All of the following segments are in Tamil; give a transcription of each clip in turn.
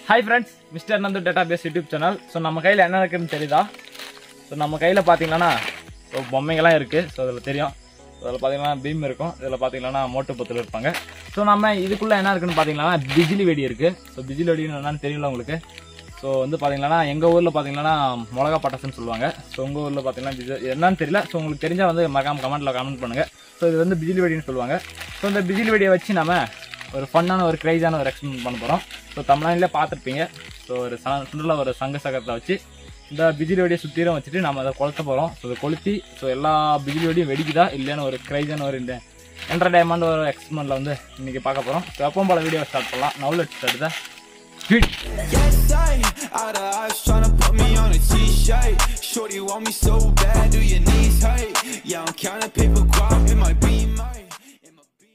Hi friends mister Nandu data base YouTube channel so நம்ம கையில் என்ன இருக்குன்னு தெரியுதா ஸோ நம்ம கையில் பார்த்தீங்கன்னா ஸோ பொம்மைங்கள்லாம் இருக்குது ஸோ அதில் தெரியும் ஸோ அதில் பார்த்தீங்கன்னா பீம் இருக்கும் இதில் பார்த்தீங்கன்னா மோட்டு பத்தில் இருப்பாங்க ஸோ நம்ம இதுக்குள்ளே என்ன இருக்குன்னு பார்த்தீங்கன்னா பிஜிலி வெடி இருக்குது ஸோ பிஜிலி வெடின்னு என்னன்னு தெரியல உங்களுக்கு ஸோ வந்து பார்த்தீங்கன்னா எங்கள் ஊரில் பார்த்தீங்கன்னா மிளகா பட்டாசுன்னு சொல்லுவாங்க ஸோ உங்கள் ஊரில் பார்த்தீங்கன்னா பிஜி- என்னன்னு தெரியல ஸோ உங்களுக்கு தெரிஞ்சால் வந்து மறக்காம கமெண்ட்டில் கமெண்ட் பண்ணுங்கள் ஸோ இது வந்து பிஜிலி வெடின்னு சொல்லுவாங்க ஸோ இந்த பிஜிலி வெடியை வச்சு நம்ம ஒரு ஃபன்னான ஒரு க்ரைஸான ஒரு எக்ஸ்பிளைன் பண்ண போகிறோம் ஸோ தமிழ்நாட்டிலே பார்த்துருப்பீங்க ஸோ ஒரு சுற்றுலா ஒரு சங்க சக்கரத்தை வச்சு இந்த பிஜிலி வெடியை சுற்றிலும் வச்சுட்டு நம்ம அதை கொளுத்த போகிறோம் ஸோ இதை கொளுத்தி ஸோ எல்லா பிஜிலி வெடியும் வெடிக்குதா இல்லைன்னு ஒரு க்ரைஸான ஒரு இந்த என்டர்டைன்மெண்ட் ஒரு எக்ஸ்பிரிமெண்ட்டில் வந்து இன்றைக்கி பார்க்க போகிறோம் ஸோ எப்பவும் போல வீடியோ ஸ்டார்ட் பண்ணலாம் நவு லெட் ஸ்டார்ட் தான் sweet Yes, I out of eyes tryna put me on a t-shirt. Shorty want me so bad, do your knees hurt? Yeah, I'm counting paper guap, it might be mine. It might be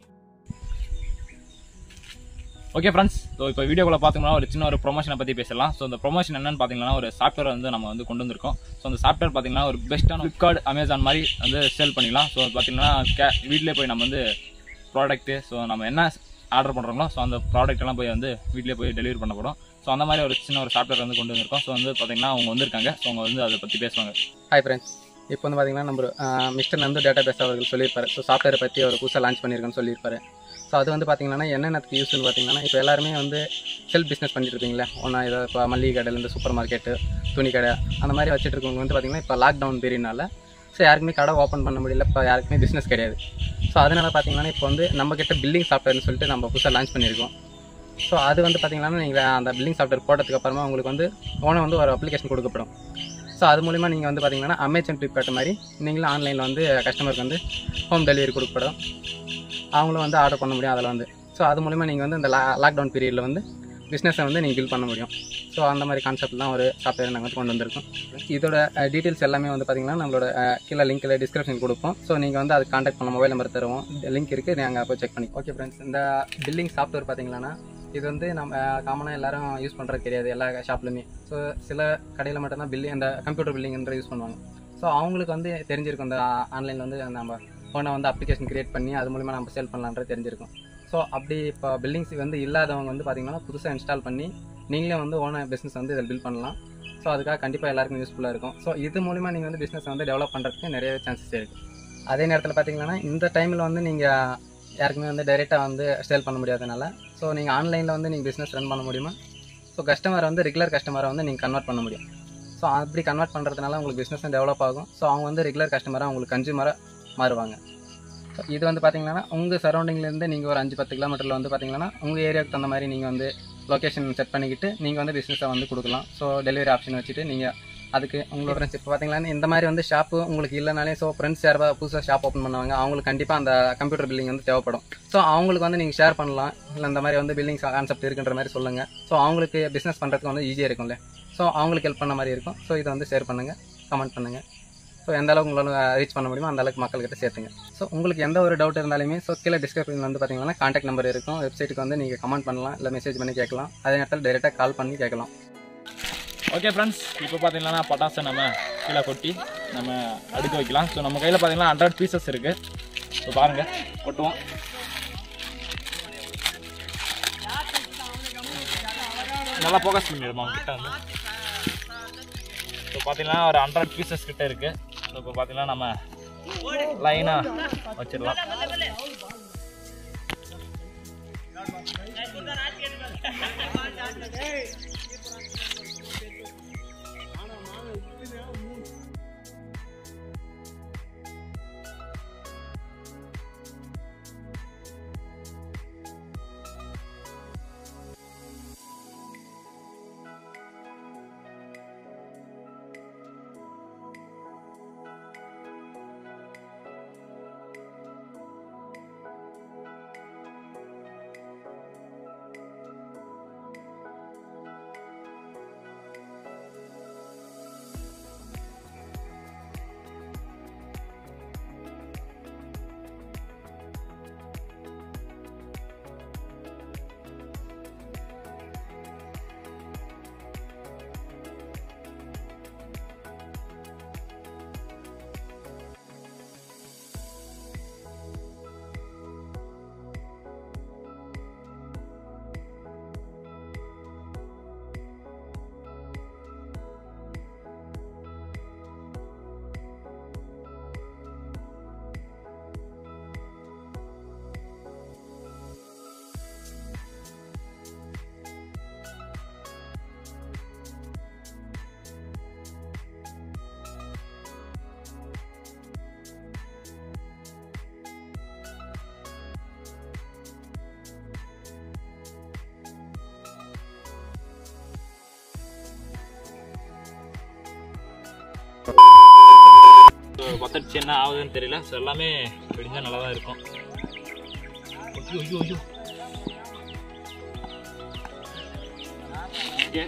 okay friends so இப்போ வீடியோக்குள்ள பார்த்தீங்கன்னா ஒரு சின்ன ஒரு ப்ரொமோஷனை பற்றி பேசலாம் ஸோ இந்த ப்ரொமோஷன் என்னன்னு பார்த்தீங்கன்னா ஒரு சாஃப்ட்வேர் வந்து நம்ம வந்து கொண்டு வந்திருக்கோம் ஸோ அந்த சாஃப்ட்வேர் பார்த்தீங்கன்னா ஒரு பெஸ்ட்டான ஃப்ளிப்கார்ட் அமேசான் மாதிரி வந்து சேல் பண்ணிக்கலாம் ஸோ பார்த்தீங்கன்னா கே வீட்டிலே போய் நம்ம வந்து ப்ராடக்ட்டு ஸோ நம்ம என்ன ஆர்டர் பண்ணுறோமோ ஸோ அந்த ப்ராடக்ட் எல்லாம் போய் வந்து வீட்டிலே போய் டெலிவரி பண்ண போகிறோம் ஸோ அந்த மாதிரி ஒரு சின்ன ஒரு சாஃப்ட்வேர் வந்து கொண்டு வந்திருக்கோம் ஸோ வந்து பார்த்தீங்கன்னா அவங்க வந்திருக்காங்க ஸோ அவங்க வந்து அதை பற்றி பேசுவாங்க ஹாய் ஃப்ரெண்ட்ஸ் இப்போ வந்து பார்த்தீங்கன்னா நம்ம மிஸ்டர் நந்து டேட்டா பேஸ் அவர்கள் சொல்லியிருப்பாரு ஸோ சாஃப்ட்வேரை பற்றி அவர் புதுசாக லான்ச் பண்ணியிருக்கேன்னு சொல்லியிருப்பாரு ஸோ அது வந்து பார்த்தீங்கன்னா என்னென்னத்துக்கு யூஸ்னு பார்த்தீங்கன்னா இப்போ எல்லாருமே வந்து செல்ஃப் பிஸ்னஸ் பண்ணிட்டு இருப்பீங்களே ஒன்றா ஏதோ இப்போ மல்லிகை கடையிலேருந்து சூப்பர் மார்க்கெட்டு துணி கடை அந்த மாதிரி வச்சுட்டு இருக்கவங்க வந்து பார்த்தீங்கன்னா இப்போ லாக்டவுன் பீரியட்னால ஸோ யாருக்குமே கடை ஓப்பன் பண்ண முடியல இப்போ யாருக்குமே பிஸ்னஸ் கிடையாது ஸோ அதனால பார்த்தீங்கன்னா இப்போ வந்து நம்ம கிட்ட பில்லிங் சாஃப்ட்வேர்னு சொல்லிட்டு நம்ம புதுசாக லான்ச் பண்ணியிருக்கோம் ஸோ அது வந்து பார்த்தீங்கன்னா நீங்கள் அந்த பில்லிங் சாஃப்ட்வேர் போட்டதுக்கு அப்புறமா உங்களுக்கு வந்து ஓனர் வந்து ஒரு அப்ளிகேஷன் கொடுக்கப்படும் ஸோ அது மூலிமா நீங்கள் வந்து பார்த்தீங்கன்னா அமேசான் ஃப்ளிப்கார்ட் மாதிரி நீங்களும் ஆன்லைனில் வந்து கஸ்டமருக்கு வந்து ஹோம் டெலிவரி கொடுக்கப்படும் அவங்களும் வந்து ஆர்டர் பண்ண முடியும் அதில் வந்து ஸோ அது மூலிமா நீங்கள் வந்து இந்த லா லாக்டவுன் பீரியடில் வந்து பிஸ்னஸை வந்து நீங்கள் பில் பண்ண முடியும் ஸோ அந்த மாதிரி கான்செப்ட் தான் ஒரு சாஃப்ட்வேர் நாங்கள் வந்து கொண்டு வந்திருக்கோம் இதோட டீட்டெயில்ஸ் எல்லாமே வந்து பார்த்தீங்கன்னா நம்மளோட அஹ், கீழே லிங்க்கில் டிஸ்கிரிப்ஷன் கொடுப்போம் ஸோ நீங்கள் வந்து அது காண்டாக்ட் பண்ண மொபைல் நம்பர் தருவோம் லிங்க் இருக்குது நீங்கள் போய் செக் பண்ணி ஓகே ஃப்ரெண்ட்ஸ் இந்த பில்லிங் சாஃப்ட்வேர் பார்த்தீங்கன்னா இது வந்து நம்ம காமனாக எல்லாரும் யூஸ் பண்ணுறது கிடையாது எல்லா ஷாப்லையுமே ஸோ சில கடையில் மட்டும்தான் பில்லிங் அந்த கம்ப்யூட்டர் பில்லிங்ன்ற யூஸ் பண்ணுவாங்க ஸோ அவங்களுக்கு வந்து தெரிஞ்சிருக்கும் இந்த ஆன்லைனில் வந்து நம்ம ஃபோனை வந்து அப்ளிகேஷன் கிரியேட் பண்ணி அது மூலிமா நம்ம சேல் பண்ணலான்றது தெரிஞ்சிருக்கும் ஸோ அப்படி இப்போ பில்லிங்ஸ் வந்து இல்லாதவங்க வந்து பார்த்தீங்கன்னா புதுசாக இன்ஸ்டால் பண்ணி நீங்களே வந்து ஓனர் பிஸ்னஸ் வந்து இதில் பில்ட் பண்ணலாம் ஸோ அதுக்காக கண்டிப்பாக எல்லாருக்கும் யூஸ்ஃபுல்லாக இருக்கும் ஸோ இது மூலிமா நீங்கள் வந்து பிஸ்னஸ் வந்து டெவலப் பண்ணுறதுக்கு நிறைய சான்சஸ் இருக்குது அதே நேரத்தில் பார்த்தீங்கன்னா இந்த டைமில் வந்து நீங்கள் யாருக்குமே வந்து டைரெக்டாக வந்து சேல் பண்ண முடியாதனால ஸோ நீங்கள் ஆன்லைனில் வந்து நீங்கள் பிஸ்னஸ் ரன் பண்ண முடியுமா ஸோ கஸ்டமரை வந்து ரெகுலர் கஸ்டமரை வந்து நீங்கள் கன்வெர்ட் பண்ண முடியும் ஸோ அப்படி கன்வெர்ட் பண்ணுறதுனால உங்களுக்கு பிஸ்னஸும் டெவலப் ஆகும் ஸோ அவங்க வந்து ரெகுலர் கஸ்டமராக உங்களுக்கு கன்சியூமராக மாறுவாங்க ஸோ இது வந்து பார்த்தீங்கன்னா உங்கள் சரௌண்டிங்லேருந்து நீங்கள் ஒரு அஞ்சு பத்து கிலோமீட்டரில் வந்து பார்த்தீங்கன்னா உங்கள் ஏரியாவுக்கு தகுந்த மாதிரி நீங்கள் வந்து லொக்கேஷன் செட் பண்ணிக்கிட்டு நீங்கள் வந்து பிஸ்னஸை வந்து கொடுக்கலாம் ஸோ டெலிவரி ஆப்ஷன் வச்சுட்டு நீங்கள் அதுக்கு உங்களோட ஃப்ரெண்ட்ஸ் இப்போ பார்த்தீங்கன்னா இந்த மாதிரி வந்து ஷாப்பு உங்களுக்கு இல்லைனாலே ஸோ ஃப்ரெண்ட்ஸ் யாராவது புதுசாக ஷாப் ஓப்பன் பண்ணுவாங்க அவங்களுக்கு கண்டிப்பாக அந்த கம்ப்யூட்டர் பில்லிங் வந்து தேவைப்படும் ஸோ அவங்களுக்கு வந்து நீங்கள் ஷேர் பண்ணலாம் இல்லை இந்த மாதிரி வந்து பில்லிங் கான்செப்ட் இருக்குன்ற மாதிரி சொல்லுங்கள் ஸோ அவங்களுக்கு பிஸ்னஸ் பண்ணுறதுக்கு வந்து ஈஸியாக இருக்கும்ல ஸோ அவங்களுக்கு ஹெல்ப் பண்ண மாதிரி இருக்கும் ஸோ இதை வந்து ஷேர் பண்ணுங்கள் கமெண்ட் பண்ணுங்கள் ஸோ எந்த அளவுக்கு உங்களால் ரீச் பண்ண முடியுமோ அந்த அளவுக்கு மக்கள்கிட்ட சேர்த்துங்க ஸோ உங்களுக்கு எந்த ஒரு டவுட் இருந்தாலுமே ஸோ கீழே டிஸ்கிரிப்ஷன் வந்து பார்த்தீங்கன்னா கான்டாக்ட் நம்பர் இருக்கும் வெப்சைட்டுக்கு வந்து நீங்கள் கமெண்ட் பண்ணலாம் இல்லை மெசேஜ் பண்ணி கேட்கலாம் அதே நேரத்தில் டைரெக்டாக கால் பண்ணி கேட்கலாம் ஓகே ஃப்ரெண்ட்ஸ் இப்போ பார்த்தீங்கன்னா பட்டாசை நம்ம கீழே கொட்டி நம்ம அடுக்கி வைக்கலாம் ஸோ நம்ம கையில் பார்த்தீங்கன்னா ஹண்ட்ரட் பீசஸ் இருக்குது ஸோ பாருங்கள் கொட்டுவோம் நல்லா ஃபோக்கஸ் பண்ணிடுமா கிட்ட வந்து ஸோ பார்த்தீங்கன்னா ஒரு ஹண்ட்ரட் பீசஸ் கிட்ட இருக்குது ஸோ இப்போ பார்த்தீங்கன்னா நம்ம லைனாக வச்சிடலாம் ஸோ பத்தடிச்சு என்ன ஆகுதுன்னு தெரியல ஸோ எல்லாமே வெடிஞ்சால் நல்லா தான் இருக்கும் ஐயோ ஐயோ ஐயோ ஓகே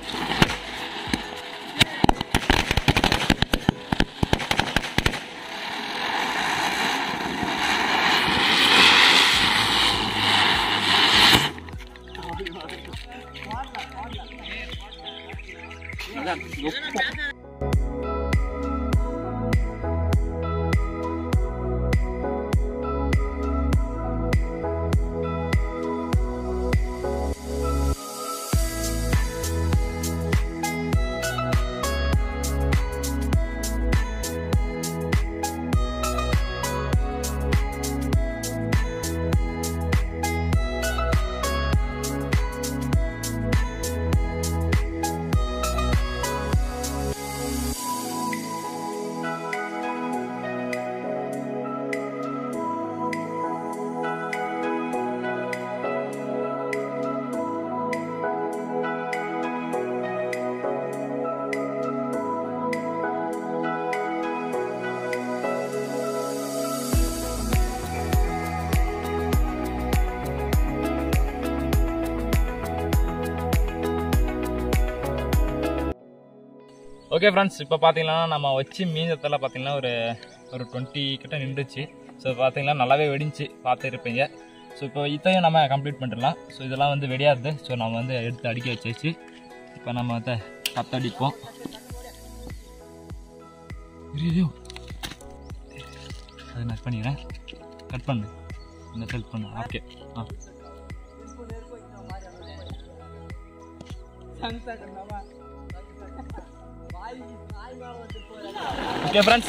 ஓகே ஃப்ரெண்ட்ஸ் இப்போ பார்த்தீங்கன்னா நம்ம வச்சு மீஞ்சத்தில் பார்த்தீங்கன்னா ஒரு ஒரு டுவெண்ட்டி கிட்ட நின்றுச்சு ஸோ பார்த்தீங்கன்னா நல்லாவே வெடிஞ்சு பார்த்துருப்பீங்க ஸோ இப்போ இதையும் நம்ம கம்ப்ளீட் பண்ணிடலாம் ஸோ இதெல்லாம் வந்து வெடியாது ஸோ நம்ம வந்து எடுத்து அடிக்க வச்சாச்சு இப்போ நம்ம அதை கத்தடிப்போம் ஐயோ அதை நான் பண்ணிக்கிறேன் கட் பண்ணு இந்த ஹெல்ப் பண்ணு okay ah okay friends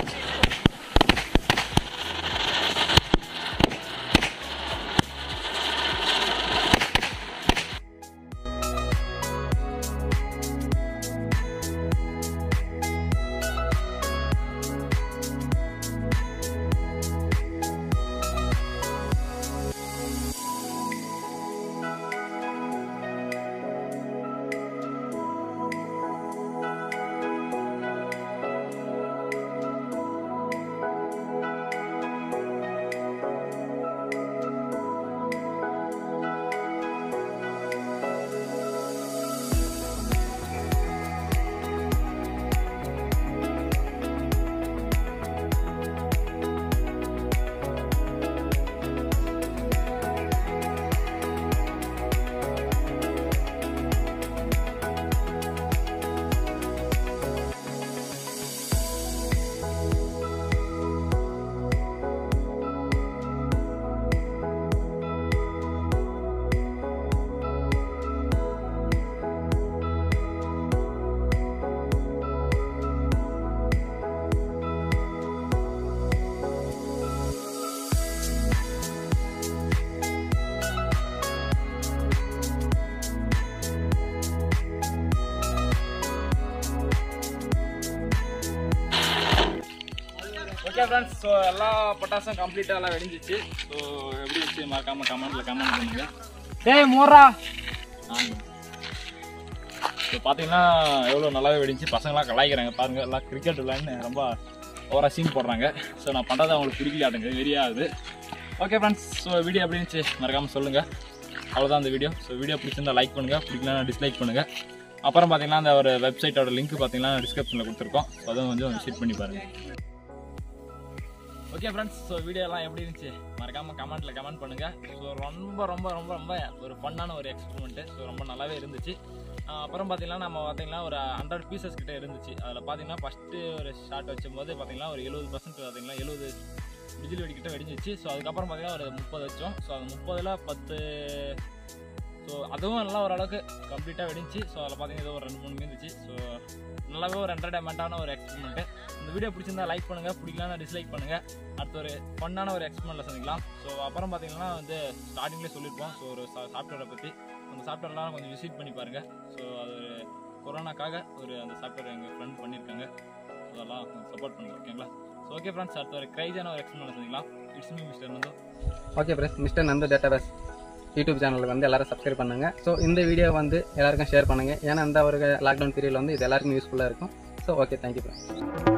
okay friends so எல்லா பட்டாசும் கம்ப்ளீட்டாக எல்லாம் வெடிஞ்சிச்சு ஸோ எப்படி இருந்துச்சு மறக்காம கமெண்ட்ல கமெண்ட் பண்ணுங்க டேய் மோரா ஸோ பார்த்தீங்கன்னா எவ்வளோ நல்லாவே வெடிஞ்சு பசங்களாம் கலாய்க்கிறாங்க பாருங்க எல்லாம் கிரிக்கெட் விளையாடுன்னு ரொம்ப ஓவரா சீன் போடுறாங்க ஸோ நான் பண்ணுறது அவங்களுக்கு பிடிக்கலாட்டுங்க வெறியாகுது ஓகே ஃப்ரெண்ட்ஸ் ஸோ வீடியோ எப்படி இருந்துச்சு மறக்காமல் சொல்லுங்கள் அவ்வளோதான் அந்த வீடியோ ஸோ வீடியோ பிடிச்சிருந்தா லைக் பண்ணுங்கள் பிடிக்கலன்னா டிஸ்லைக் பண்ணுங்கள் அப்புறம் பார்த்தீங்கன்னா அந்த ஒரு வெப்சைட்டோட லிங்க் பார்த்தீங்கன்னா டிஸ்கிரிப்ஷனில் கொடுத்துருக்கோம் ஸோ அதுவும் கொஞ்சம் விசிட் பண்ணி பாருங்கள் ஓகே ஃப்ரெண்ட்ஸ் ஸோ வீடியோ எல்லாம் எப்படி இருந்துச்சு மறக்காம கமெண்ட்ல கமெண்ட் பண்ணுங்க ஸோ ரொம்ப ரொம்ப ரொம்ப ரொம்ப ஒரு ஃபன்னான ஒரு எக்ஸ்பெரிமெண்ட்டு ஸோ ரொம்ப நல்லாவே இருந்துச்சு ஆஹ் அப்புறம் பார்த்தீங்கன்னா நம்ம பார்த்தீங்கன்னா ஒரு ஹண்ட்ரட் பீசஸ் கிட்ட இருந்துச்சு அதில் பார்த்தீங்கன்னா ஃபஸ்ட்டு ஒரு ஷாட் வச்சும்போது பார்த்தீங்கன்னா ஒரு எழுபது பர்சன்ட் பார்த்தீங்கன்னா எழுபது டிஜில் வெடிக்கிட்ட வெடிஞ்சிச்சு ஸோ அதுக்கப்புறம் பார்த்தீங்கன்னா ஒரு முப்பது வச்சோம் ஸோ அந்த முப்பதில் பத்து ஸோ அதுவும் நல்லா ஓரளவுக்கு கம்ப்ளீட்டாக வெடிச்சு ஸோ அதில் பார்த்தீங்கன்னா ஏதோ ஒரு ரெண்டு மூணு இருந்துச்சு ஸோ நல்லாவே ஒரு என்டர்டைன்மெண்ட்டான ஒரு எக்ஸ்பெரிமெண்ட்டு இந்த வீடியோ பிடிச்சிருந்தா லைக் பண்ணுங்க பிடிக்கலன்னா டிஸ்லைக் பண்ணுங்க அடுத்து ஒரு ஃபன்னான ஒரு எக்ஸ்பெரிமெண்ட்ல சந்திக்கலாம் ஸோ அப்புறம் பார்த்தீங்கன்னா வந்து ஸ்டார்டிங்லேயே சொல்லியிருப்போம் ஸோ ஒரு சாஃப்ட்வேரை பற்றி அந்த சாஃப்ட்வேர்லாம் கொஞ்சம் விசிட் பண்ணி பாருங்க ஸோ அது ஒரு கொரோனாக்காக ஒரு அந்த சாஃப்ட்வேர் எங்கள் ஃப்ரெண்ட் பண்ணியிருக்காங்க ஸோ அதெல்லாம் கொஞ்சம் சப்போர்ட் பண்ணுங்க ஓகேங்களா ஸோ ஓகே ஃப்ரெண்ட்ஸ் அடுத்த ஒரு கிரைஜான ஒரு எக்ஸ்பெரிமெண்ட் சந்திக்கலாம் it's me mister Nando okay friends mister Nandu database YouTube சேனலுக்கு வந்து எல்லாரும் சப்ஸ்கிரைப் பண்ணுங்கள் ஸோ இந்த வீடியோ வந்து எல்லாருக்கும் ஷேர் பண்ணுங்கள் ஏன்னா இந்த ஒரு லாக்டவுன் பீரியடில் வந்து இது எல்லாருக்கும் யூஸ்ஃபுல்லாக இருக்கும் ஸோ ஓகே தேங்க்யூ ப்ரோ